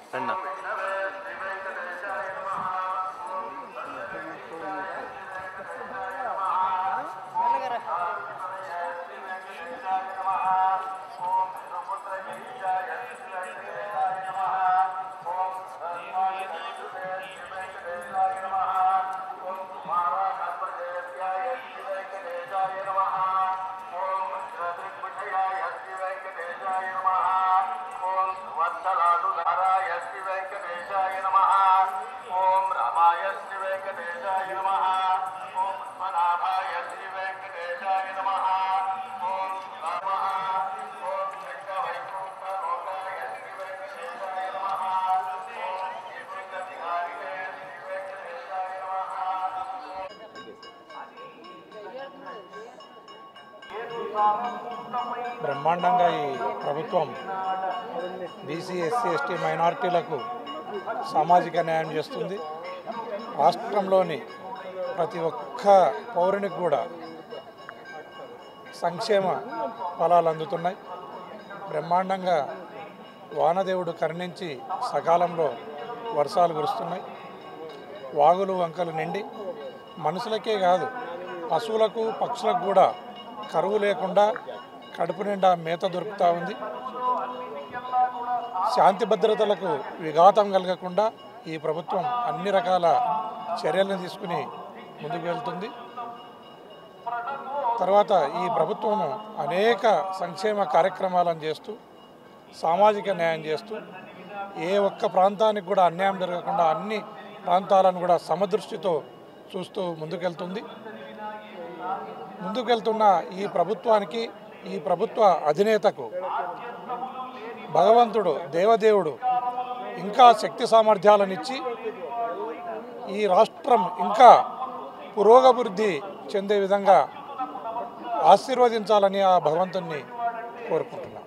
అన్న వెంకటేశాయ నమ ఓం రామాయ శ్రీ వెంకటేశాయ నమ ఓం పద్మనాభాయ శ్రీ వెంకటేశాయ నమ ఓం రామ ఓం శంకవైకుంఠ లోకాయ శ్రీ వెంకటేశాయ నమ ఓం శ్రీవెంకటిహారిణే శ్రీ వెంకటేశాయ నమ బ్రహ్మాండంగా ఈ ప్రభుత్వం బీసీ ఎస్సీ ఎస్టీ మైనారిటీలకు సామాజిక న్యాయం చేస్తుంది రాష్ట్రంలోని ప్రతి ఒక్క పౌరునికి కూడా సంక్షేమ ఫలాలు అందుతున్నాయి బ్రహ్మాండంగా వానదేవుడు కరుణించి సకాలంలో వర్షాలు కురుస్తున్నాయి వాగులు వంకలు నిండి మనుషులకే కాదు పశువులకు పక్షులకు కూడా కరువు లేకుండా కడుపు నిండా మేత దొరుకుతూ ఉంది శాంతి భద్రతలకు విఘాతం కలగకుండా ఈ ప్రభుత్వం అన్ని రకాల చర్యలను తీసుకుని ముందుకు వెళ్తుంది తర్వాత ఈ ప్రభుత్వము అనేక సంక్షేమ కార్యక్రమాలను చేస్తూ సామాజిక న్యాయం చేస్తూ ఏ ఒక్క ప్రాంతానికి కూడా అన్యాయం జరగకుండా అన్ని ప్రాంతాలను కూడా సమదృష్టితో చూస్తూ ముందుకెళ్తుంది ముందుకెళ్తున్న ఈ ప్రభుత్వానికి ఈ ప్రభుత్వ అధినేతకు భగవంతుడు దేవదేవుడు ఇంకా శక్తి సామర్థ్యాలనిచ్చి ఈ రాష్ట్రం ఇంకా పురోగభివృద్ధి చెందే విధంగా ఆశీర్వదించాలని ఆ భగవంతుణ్ణి కోరుకుంటున్నాను